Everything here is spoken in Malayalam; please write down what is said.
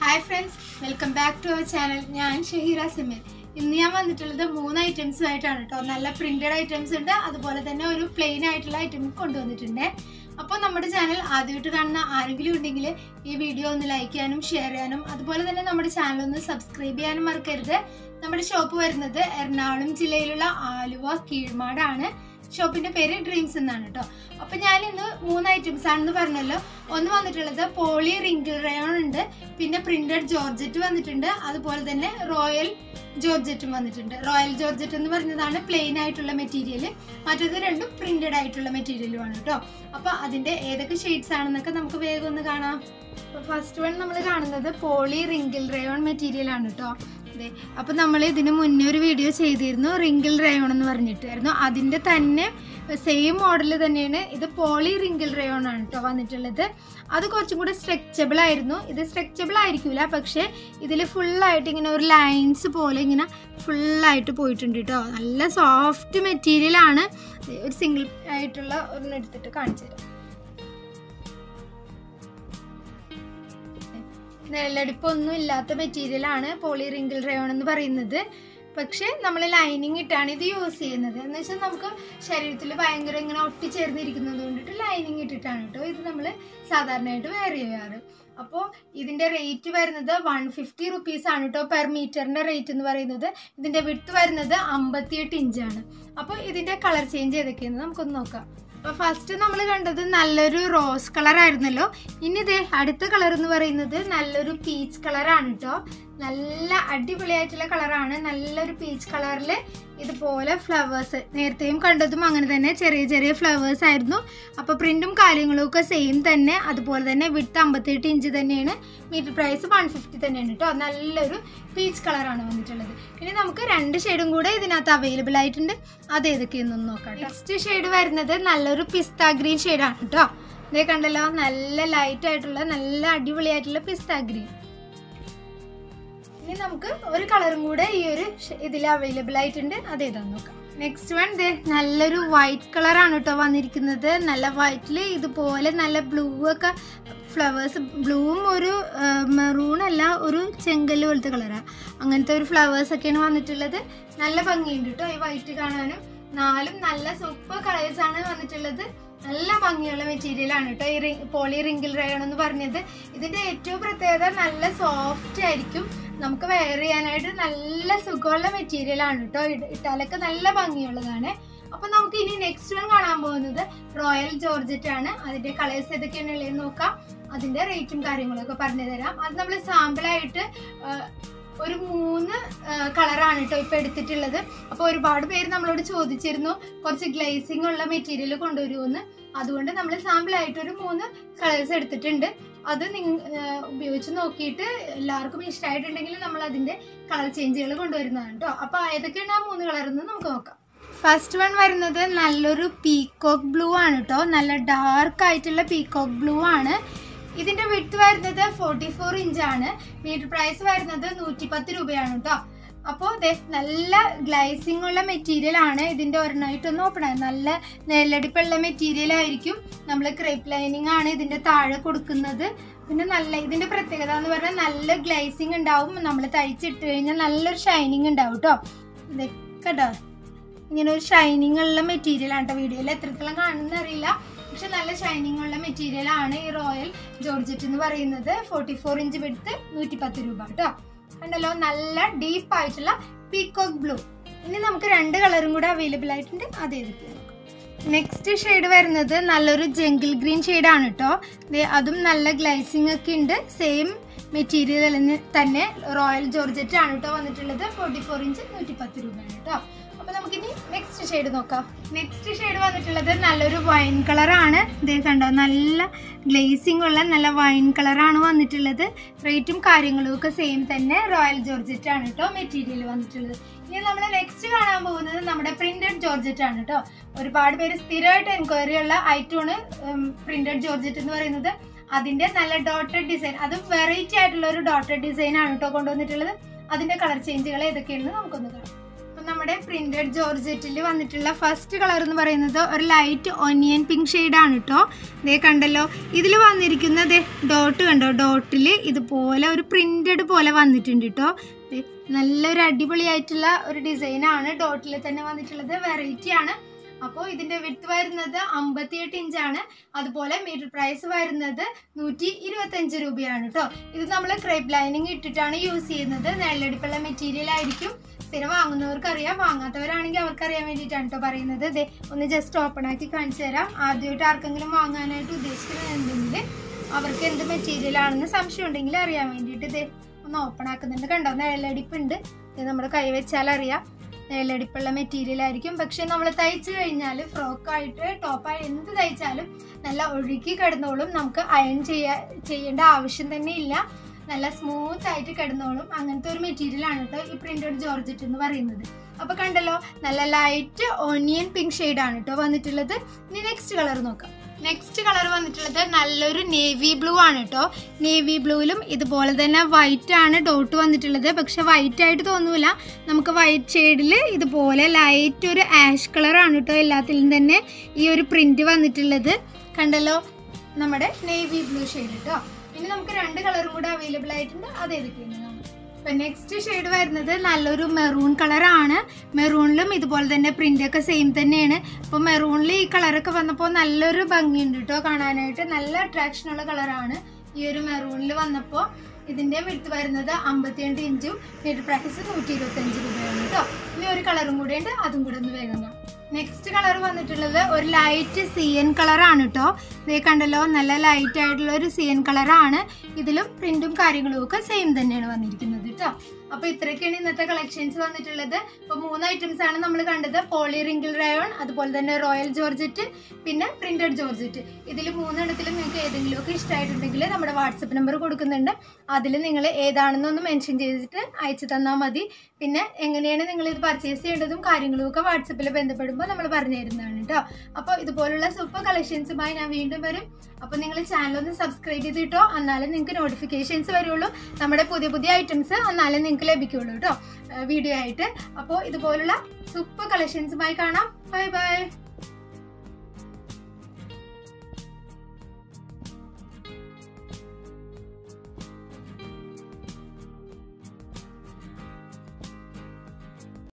hi friends welcome back to our channel ഞാൻ ഷഹീറ സമീർ ഇന്ന് ഞാൻ വന്നിട്ടുള്ളത് മൂന്ന് ഐറ്റംസുമായിട്ടാണ് കേട്ടോ നല്ല പ്രിന്റഡ് ഐറ്റംസ് ഉണ്ട് അതുപോലെ തന്നെ ഒരു പ്ലെയിൻ ആയിട്ടുള്ള ഐറ്റം കൊണ്ടുവന്നിട്ടുണ്ട് അപ്പോൾ നമ്മുടെ ചാനൽ ആദ്യമായിട്ട് കാണുന്ന ആരെങ്കിലും ഉണ്ടെങ്കിൽ ഈ വീഡിയോ ഒന്ന് ലൈക്ക് ചെയ്യാനും ഷെയർ ചെയ്യാനും അതുപോലെ തന്നെ നമ്മുടെ ചാനൽ ഒന്ന് സബ്സ്ക്രൈബ് ചെയ്യാനും മറക്കരുത് നമ്മുടെ ഷോപ്പ് വരുന്നത് എറണാകുളം ജില്ലയിലുള്ള ആലുവ കീഴ്മാടാണ് ഷോപ്പിന്റെ പേര് ഡ്രീംസ് എന്നാണ് കേട്ടോ അപ്പൊ ഞാൻ ഇന്ന് മൂന്ന് ഐറ്റംസ് ആണെന്ന് പറഞ്ഞല്ലോ ഒന്ന് വന്നിട്ടുള്ളത് പോളി റിങ്കിൾ റയോൺ ഉണ്ട് പിന്നെ പ്രിന്റഡ് ജോർജറ്റ് വന്നിട്ടുണ്ട് അതുപോലെ തന്നെ റോയൽ ജോർജറ്റും വന്നിട്ടുണ്ട് റോയൽ ജോർജറ്റ് എന്ന് പറഞ്ഞതാണ് പ്ലെയിൻ ആയിട്ടുള്ള മെറ്റീരിയൽ മറ്റേത് രണ്ടും പ്രിന്റഡ് ആയിട്ടുള്ള മെറ്റീരിയലുമാണ് കേട്ടോ അപ്പൊ അതിന്റെ ഏതൊക്കെ ഷെയ്ഡ്സ് ആണെന്നൊക്കെ നമുക്ക് വേഗം ഒന്ന് കാണാം ഫസ്റ്റ് വൺ നമ്മൾ കാണുന്നത് പോളി റിങ്കിൾ റയോൺ മെറ്റീരിയൽ ആണ് കേട്ടോ അതെ അപ്പൊ നമ്മൾ ഇതിന് മുന്നേ ഒരു വീഡിയോ ചെയ്തിരുന്നു റിങ്കിൾ റയോൺ എന്ന് പറഞ്ഞിട്ടായിരുന്നു അതിന്റെ തന്നെ സെയിം മോഡൽ തന്നെയാണ് ഇത് പോളി റിങ്കിൾ റയോൺ ആണ് കേട്ടോ വന്നിട്ടുള്ളത് അത് കുറച്ചും കൂടെ സ്ട്രെച്ചബിൾ ആയിരുന്നു ഇത് സ്ട്രെച്ചബിൾ ആയിരിക്കില്ല പക്ഷേ ഇതിൽ ഫുള്ളായിട്ട് ഇങ്ങനെ ഒരു ലൈൻസ് പോലെ ഇങ്ങനെ ഫുള്ളായിട്ട് പോയിട്ടുണ്ട് കേട്ടോ നല്ല സോഫ്റ്റ് മെറ്റീരിയൽ ആണ് ഒരു സിംഗിൾ ആയിട്ടുള്ള ഒരെണ്ണം എടുത്തിട്ട് കാണിച്ചു തരാം നിഴലടിപ്പൊന്നും ഇല്ലാത്ത മെറ്റീരിയൽ ആണ് പോളി റിങ്കിൾ റയോൺ എന്ന് പറയുന്നത് പക്ഷെ നമ്മൾ ലൈനിങ് ഇട്ടാണ് ഇത് യൂസ് ചെയ്യുന്നത് എന്ന് വെച്ചാൽ നമുക്ക് ശരീരത്തിൽ ഭയങ്കര ഇങ്ങനെ ഒട്ടിച്ചേർന്നിരിക്കുന്നത് കൊണ്ടിട്ട് ലൈനിങ് ഇട്ടിട്ടാണ് കേട്ടോ ഇത് നമ്മൾ സാധാരണയായിട്ട് വെയർ ചെയ്യാറ് അപ്പോൾ ഇതിൻ്റെ റേറ്റ് വരുന്നത് വൺ ഫിഫ്റ്റി റുപ്പീസ് ആണ് കേട്ടോ പെർ മീറ്ററിൻ്റെ റേറ്റ് എന്ന് പറയുന്നത് ഇതിൻ്റെ വിട്ട് വരുന്നത് അമ്പത്തിയെട്ട് ഇഞ്ചാണ് അപ്പോൾ ഇതിൻ്റെ കളർ ചേഞ്ച് ഏതൊക്കെയെന്ന് നമുക്കൊന്ന് നോക്കാം അപ്പോൾ ഫസ്റ്റ് നമ്മൾ കണ്ടത് നല്ലൊരു റോസ് കളർ ആയിരുന്നല്ലോ ഇനി ഇതേ അടുത്ത കളർ എന്ന് പറയുന്നത് നല്ലൊരു പീച്ച് കളറാണ് കേട്ടോ നല്ല അടിപൊളിയായിട്ടുള്ള കളറാണ് നല്ലൊരു പീച്ച് കളറിൽ ഇതുപോലെ ഫ്ലവേഴ്സ് നേരത്തെയും കണ്ടതും അങ്ങനെ തന്നെ ചെറിയ ചെറിയ ഫ്ലവേഴ്സ് ആയിരുന്നു അപ്പോൾ പ്രിന്റും കാര്യങ്ങളും ഒക്കെ സെയിം തന്നെ അതുപോലെ തന്നെ വിട്ട് അമ്പത്തെട്ട് ഇഞ്ച് തന്നെയാണ് മീറ്റർ പ്രൈസ് വൺ ഫിഫ്റ്റി തന്നെയാണ് കേട്ടോ നല്ലൊരു പീച്ച് കളറാണ് വന്നിട്ടുള്ളത് ഇനി നമുക്ക് രണ്ട് ഷെയ്ഡും കൂടെ ഇതിനകത്ത് അവൈലബിൾ ആയിട്ടുണ്ട് അത് ഏതൊക്കെയെന്നൊന്ന് നോക്കാം നെക്സ്റ്റ് ഷെയ്ഡ് വരുന്നത് നല്ലൊരു പിസ്ത ഗ്രീൻ ഷെയ്ഡാണ് കേട്ടോ ഇതേ കണ്ടല്ലോ നല്ല ലൈറ്റ് ആയിട്ടുള്ള നല്ല അടിപൊളിയായിട്ടുള്ള പിസ്ത ഗ്രീൻ ഇനി നമുക്ക് ഒരു കളറും കൂടെ ഈ ഒരു ഇതിൽ അവൈലബിൾ ആയിട്ടുണ്ട് അത് ഏതാന്ന് നോക്കാം നെക്സ്റ്റ് വൺ ദേ നല്ലൊരു വൈറ്റ് കളറാണ് കേട്ടോ വന്നിരിക്കുന്നത് നല്ല വൈറ്റിൽ ഇതുപോലെ നല്ല ബ്ലൂ ഒക്കെ ഫ്ലവേഴ്സ് ബ്ലൂവും ഒരു മെറൂൺ അല്ല ഒരു ചെങ്കല് പോലത്തെ കളറാണ് അങ്ങനത്തെ ഒരു ഫ്ലവേഴ്സ് ഒക്കെയാണ് വന്നിട്ടുള്ളത് നല്ല ഭംഗിയുണ്ട് കേട്ടോ ഈ വൈറ്റ് കാണാനും നാലും നല്ല സൂപ്പർ കളേഴ്സ് ആണ് വന്നിട്ടുള്ളത് നല്ല ഭംഗിയുള്ള മെറ്റീരിയൽ ആണ് കേട്ടോ ഈ റി പോളി റിങ്കിൾ റയോൺ എന്ന് പറഞ്ഞത് ഇതിന്റെ ഏറ്റവും പ്രത്യേകത നല്ല സോഫ്റ്റ് ആയിരിക്കും നമുക്ക് വെയർ ചെയ്യാനായിട്ട് നല്ല സുഖമുള്ള മെറ്റീരിയൽ ആണ് കേട്ടോ ഇട്ടാലൊക്കെ നല്ല ഭംഗിയുള്ളതാണ് അപ്പൊ നമുക്ക് ഇനി നെക്സ്റ്റ് വൺ കാണാൻ പോകുന്നത് റോയൽ ജോർജറ്റ് ആണ് അതിന്റെ കളേഴ്സ് ഏതൊക്കെയാണ് ഉള്ളതെന്ന് നോക്കാം അതിന്റെ റേറ്റും കാര്യങ്ങളൊക്കെ പറഞ്ഞു തരാം അത് നമ്മൾ സാമ്പിളായിട്ട് ഒരു മൂന്ന് കളറാണ് കേട്ടോ ഇപ്പൊ എടുത്തിട്ടുള്ളത് അപ്പോൾ ഒരുപാട് പേര് നമ്മളോട് ചോദിച്ചിരുന്നു കുറച്ച് ഗ്ലേസിംഗ് ഉള്ള മെറ്റീരിയൽ കൊണ്ടുവരുമെന്ന് അതുകൊണ്ട് നമ്മൾ സാമ്പിൾ ആയിട്ട് ഒരു മൂന്ന് കളേഴ്സ് എടുത്തിട്ടുണ്ട് അത് നിങ്ങ ഉപയോഗിച്ച് നോക്കിയിട്ട് എല്ലാവർക്കും ഇഷ്ടമായിട്ടുണ്ടെങ്കിൽ നമ്മൾ അതിന്റെ കളർ ചേഞ്ചുകൾ കൊണ്ടുവരുന്നതാണ് കേട്ടോ അപ്പൊ ഏതൊക്കെയാണ് ആ മൂന്ന് കളർ എന്ന് നമുക്ക് നോക്കാം ഫസ്റ്റ് വൺ വരുന്നത് നല്ലൊരു പീക്കോക്ക് ബ്ലൂ ആണ് കേട്ടോ നല്ല ഡാർക്ക് ആയിട്ടുള്ള പീക്കോക്ക് ബ്ലൂ ആണ് ഇതിന്റെ വിട്ട് വരുന്നത് ഫോർട്ടി ഫോർ ഇഞ്ചാണ് മീറ്റർ പ്രൈസ് വരുന്നത് നൂറ്റി പത്ത് രൂപയാണ് കേട്ടോ അപ്പോൾ അതെ നല്ല ഗ്ലൈസിംഗ് ഉള്ള മെറ്റീരിയൽ ആണ് ഇതിന്റെ ഒരെണ്ണമായിട്ടൊന്ന് ഓപ്പൺ ആയി നല്ല നെല്ലടിപ്പുള്ള മെറ്റീരിയൽ ആയിരിക്കും നമ്മൾ ക്രേപ്പ് ലൈനിങ് ആണ് ഇതിന്റെ താഴെ കൊടുക്കുന്നത് പിന്നെ നല്ല ഇതിന്റെ പ്രത്യേകത എന്ന് പറഞ്ഞാൽ നല്ല ഗ്ലൈസിങ് ഉണ്ടാവും നമ്മൾ തയ്ച്ചിട്ട് കഴിഞ്ഞാൽ നല്ലൊരു ഷൈനിങ് ഉണ്ടാവും കേട്ടോ ഇതൊക്കെ കേട്ടോ ഇങ്ങനെ ഒരു ഷൈനിങ് ഉള്ള മെറ്റീരിയൽ ആണ് കേട്ടോ വീഡിയോയിൽ എത്രത്തോളം കാണുന്ന അറിയില്ല പക്ഷെ നല്ല ഷൈനിങ് ഉള്ള മെറ്റീരിയൽ ആണ് ഈ റോയൽ ജോർജറ്റ് എന്ന് പറയുന്നത് ഫോർട്ടി ഫോർ ഇഞ്ച് വിടുത്ത് നൂറ്റി പത്ത് രൂപ കേട്ടോ കണ്ടല്ലോ നല്ല ഡീപ്പ് ആയിട്ടുള്ള പീക്കോക്ക് ബ്ലൂ ഇനി നമുക്ക് രണ്ട് കളറും കൂടെ അവൈലബിൾ ആയിട്ടുണ്ട് അത് ഏതൊക്കെയാണ് നെക്സ്റ്റ് ഷെയ്ഡ് വരുന്നത് നല്ലൊരു ജംഗിൾ ഗ്രീൻ ഷെയ്ഡാണ് കേട്ടോ അതും നല്ല ഗ്ലൈസിങ് ഒക്കെ ഉണ്ട് സെയിം മെറ്റീരിയൽ തന്നെ റോയൽ ജോർജറ്റ് ആണ് കേട്ടോ വന്നിട്ടുള്ളത് ഫോർട്ടി ഫോർ ഇഞ്ച് നൂറ്റി പത്ത് രൂപയാണ് കേട്ടോ അപ്പൊ നമുക്കിനി നെക്സ്റ്റ് ഷെയ്ഡ് നോക്കാം നെക്സ്റ്റ് ഷെയ്ഡ് വന്നിട്ടുള്ളത് നല്ലൊരു വൈൻ കളറാണ് ഇതേ കണ്ടോ നല്ല ഗ്ലേസിംഗ് ഉള്ള നല്ല വൈൻ കളറാണ് വന്നിട്ടുള്ളത് റേറ്റും കാര്യങ്ങളും ഒക്കെ സെയിം തന്നെ റോയൽ ജോർജറ്റ് ആണ് കേട്ടോ മെറ്റീരിയൽ വന്നിട്ടുള്ളത് ഇനി നമ്മൾ നെക്സ്റ്റ് കാണാൻ പോകുന്നത് നമ്മുടെ പ്രിന്റഡ് ജോർജറ്റ് ആണ് കേട്ടോ ഒരുപാട് പേര് സ്ഥിരമായിട്ട് എൻക്വയറി ഉള്ള ഐറ്റമാണ് പ്രിന്റഡ് ജോർജറ്റ് എന്ന് പറയുന്നത് അതിന്റെ നല്ല ഡോട്ടഡ് ഡിസൈൻ അത് വെറൈറ്റി ആയിട്ടുള്ള ഒരു ഡോട്ടഡ് ഡിസൈൻ ആണ് കേട്ടോ കൊണ്ടുവന്നിട്ടുള്ളത് അതിന്റെ കളർ ചേഞ്ചുകൾ ഏതൊക്കെയാണെന്ന് നമുക്കൊന്ന് കാണാം അപ്പം നമ്മുടെ പ്രിന്റഡ് ജോർജറ്റിൽ വന്നിട്ടുള്ള ഫസ്റ്റ് കളർ എന്ന് പറയുന്നത് ഒരു ലൈറ്റ് ഒനിയൻ പിങ്ക് ഷെയ്ഡാണ് കേട്ടോ ദേ കണ്ടല്ലോ ഇതിൽ വന്നിരിക്കുന്നത് ഡോട്ട് കണ്ടോ ഡോട്ടിൽ ഇതുപോലെ ഒരു പ്രിന്റഡ് പോലെ വന്നിട്ടുണ്ട് കേട്ടോ ദേ നല്ലൊരു അടിപൊളിയായിട്ടുള്ള ഒരു ഡിസൈനാണ് ഡോട്ടിൽ തന്നെ വന്നിട്ടുള്ളത് വെറൈറ്റി ആണ് അപ്പോൾ ഇതിന്റെ വിട്ട് വരുന്നത് അമ്പത്തിയെട്ട് ഇഞ്ചാണ് അതുപോലെ മീറ്റർ പ്രൈസ് വരുന്നത് നൂറ്റി ഇരുപത്തഞ്ച് രൂപയാണ് കേട്ടോ ഇത് നമ്മൾ ക്രേപ്പ് ലൈനിങ് ഇട്ടിട്ടാണ് യൂസ് ചെയ്യുന്നത് നെല്ലടിപ്പുള്ള മെറ്റീരിയൽ ആയിരിക്കും സ്ഥിരം വാങ്ങുന്നവർക്ക് അറിയാം വാങ്ങാത്തവരാണെങ്കിൽ അവർക്ക് അറിയാൻ വേണ്ടിയിട്ടാണ് കേട്ടോ പറയുന്നത് ദേ ഒന്ന് ജസ്റ്റ് ഓപ്പൺ ആക്കി കാണിച്ചു തരാം ആദ്യമായിട്ട് ആർക്കെങ്കിലും വാങ്ങാനായിട്ട് ഉദ്ദേശിക്കുന്നുണ്ടെങ്കിൽ അവർക്ക് എന്ത് മെറ്റീരിയൽ ആണെന്ന് സംശയം ഉണ്ടെങ്കിൽ അറിയാൻ വേണ്ടിയിട്ട് ദേ ഒന്ന് ഓപ്പൺ ആക്കുന്നുണ്ട് കണ്ടോ നെല്ലടിപ്പുണ്ട് ഇത് നമ്മുടെ കൈ വെച്ചാൽ അറിയാം നെല്ലടിപ്പുള്ള മെറ്റീരിയൽ ആയിരിക്കും പക്ഷെ നമ്മൾ തയ്ച്ചു കഴിഞ്ഞാൽ ഫ്രോക്കായിട്ട് ടോപ്പായി എന്ത് തയ്ച്ചാലും നല്ല ഒഴുകി കിടന്നോളും നമുക്ക് അയൺ ചെയ്യാ ചെയ്യേണ്ട ആവശ്യം തന്നെ ഇല്ല നല്ല സ്മൂത്ത് ആയിട്ട് കിടന്നോളും അങ്ങനത്തെ ഒരു മെറ്റീരിയൽ ആണ് കേട്ടോ ഈ പ്രിന്റഡ് ജോർജറ്റ് എന്ന് പറയുന്നത് അപ്പൊ കണ്ടല്ലോ നല്ല ലൈറ്റ് ഓണിയൻ പിങ്ക് ആണ് കേട്ടോ വന്നിട്ടുള്ളത് ഇനി നെക്സ്റ്റ് കളർ നോക്കാം നെക്സ്റ്റ് കളർ വന്നിട്ടുള്ളത് നല്ലൊരു നേവി ബ്ലൂ ആണ് കേട്ടോ നേവി ബ്ലൂവിലും ഇതുപോലെ തന്നെ വൈറ്റ് ആണ് ഡോട്ട് വന്നിട്ടുള്ളത് പക്ഷെ വൈറ്റ് ആയിട്ട് തോന്നൂല നമുക്ക് വൈറ്റ് ഷെയ്ഡിൽ ഇതുപോലെ ലൈറ്റ് ഒരു ആഷ് കളർ ആണ് കേട്ടോ എല്ലാത്തിലും തന്നെ ഈ ഒരു പ്രിന്റ് വന്നിട്ടുള്ളത് കണ്ടല്ലോ നമ്മുടെ നേവി ബ്ലൂ ഷെയ്ഡ് കേട്ടോ ഇനി നമുക്ക് രണ്ട് കളറും കൂടെ അവൈലബിൾ ആയിട്ടുണ്ട് അത് ഏതൊക്കെയാണ് ഇപ്പൊ നെക്സ്റ്റ് ഷെയ്ഡ് വരുന്നത് നല്ലൊരു മെറൂൺ കളറാണ് മെറൂണിലും ഇതുപോലെ തന്നെ പ്രിന്റ് ഒക്കെ സെയിം തന്നെയാണ് അപ്പോൾ മെറൂണിൽ ഈ കളറൊക്കെ വന്നപ്പോൾ നല്ലൊരു ഭംഗിയുണ്ട് കേട്ടോ കാണാനായിട്ട് നല്ല അട്രാക്ഷൻ ഉള്ള കളറാണ് ഈ ഒരു മെറൂണിൽ വന്നപ്പോൾ ഇതിന്റെ വിടുത്ത് വരുന്നത് അമ്പത്തിരണ്ട് ഇഞ്ചും മീറ്റർ പ്രൈസ് നൂറ്റി ഇരുപത്തഞ്ച് രൂപയാണ് കേട്ടോ ഇനി ഒരു കളറും കൂടെ ഉണ്ട് അതും കൂടെ ഒന്ന് വേഗം കാണാം നെക്സ്റ്റ് കളർ വന്നിട്ടുള്ളത് ഒരു ലൈറ്റ് സി എൻ കളറാണ് കേട്ടോ ഇതേ കണ്ടല്ലോ നല്ല ലൈറ്റ് ആയിട്ടുള്ള ഒരു സി എൻ കളറാണ് ഇതിലും പ്രിന്റും കാര്യങ്ങളും ഒക്കെ സെയിം തന്നെയാണ് വന്നിരിക്കുന്നത് കേട്ടോ അപ്പൊ ഇത്രയൊക്കെയാണ് ഇന്നത്തെ കളക്ഷൻസ് വന്നിട്ടുള്ളത് ഇപ്പൊ മൂന്ന് ഐറ്റംസ് ആണ് നമ്മൾ കണ്ടത് പോളി റിങ്കിൾ റയോൺ അതുപോലെ തന്നെ റോയൽ ജോർജറ്റ് പിന്നെ പ്രിന്റഡ് ജോർജറ്റ് ഇതിൽ മൂന്നെണ്ണത്തിലും നിങ്ങൾക്ക് ഏതെങ്കിലും ഒക്കെ ഇഷ്ടമായിട്ടുണ്ടെങ്കിൽ നമ്മുടെ വാട്സപ്പ് നമ്പർ കൊടുക്കുന്നുണ്ട് അതിൽ നിങ്ങൾ ഏതാണെന്നൊന്ന് മെൻഷൻ ചെയ്തിട്ട് അയച്ചു തന്നാൽ മതി പിന്നെ എങ്ങനെയാണ് നിങ്ങൾ ഇത് പർച്ചേസ് ചെയ്യേണ്ടതും കാര്യങ്ങളും ഒക്കെ വാട്സപ്പിൽ ബന്ധപ്പെടുമ്പോൾ നമ്മൾ പറഞ്ഞു തരുന്നതാണ് കേട്ടോ അപ്പോൾ ഇതുപോലുള്ള സൂപ്പർ കളക്ഷൻസുമായി ഞാൻ വീണ്ടും വരും അപ്പോൾ നിങ്ങൾ ചാനൽ ഒന്ന് സബ്സ്ക്രൈബ് ചെയ്തിട്ടോ എന്നാലേ നിങ്ങൾക്ക് നോട്ടിഫിക്കേഷൻസ് വരുള്ളൂ നമ്മുടെ പുതിയ പുതിയ ഐറ്റംസ് എന്നാലേ നിങ്ങൾക്ക് ലഭിക്കുള്ളൂ കേട്ടോ വീഡിയോ ആയിട്ട് അപ്പോൾ ഇതുപോലുള്ള സൂപ്പർ കളക്ഷൻസുമായി കാണാം ബൈ ബൈ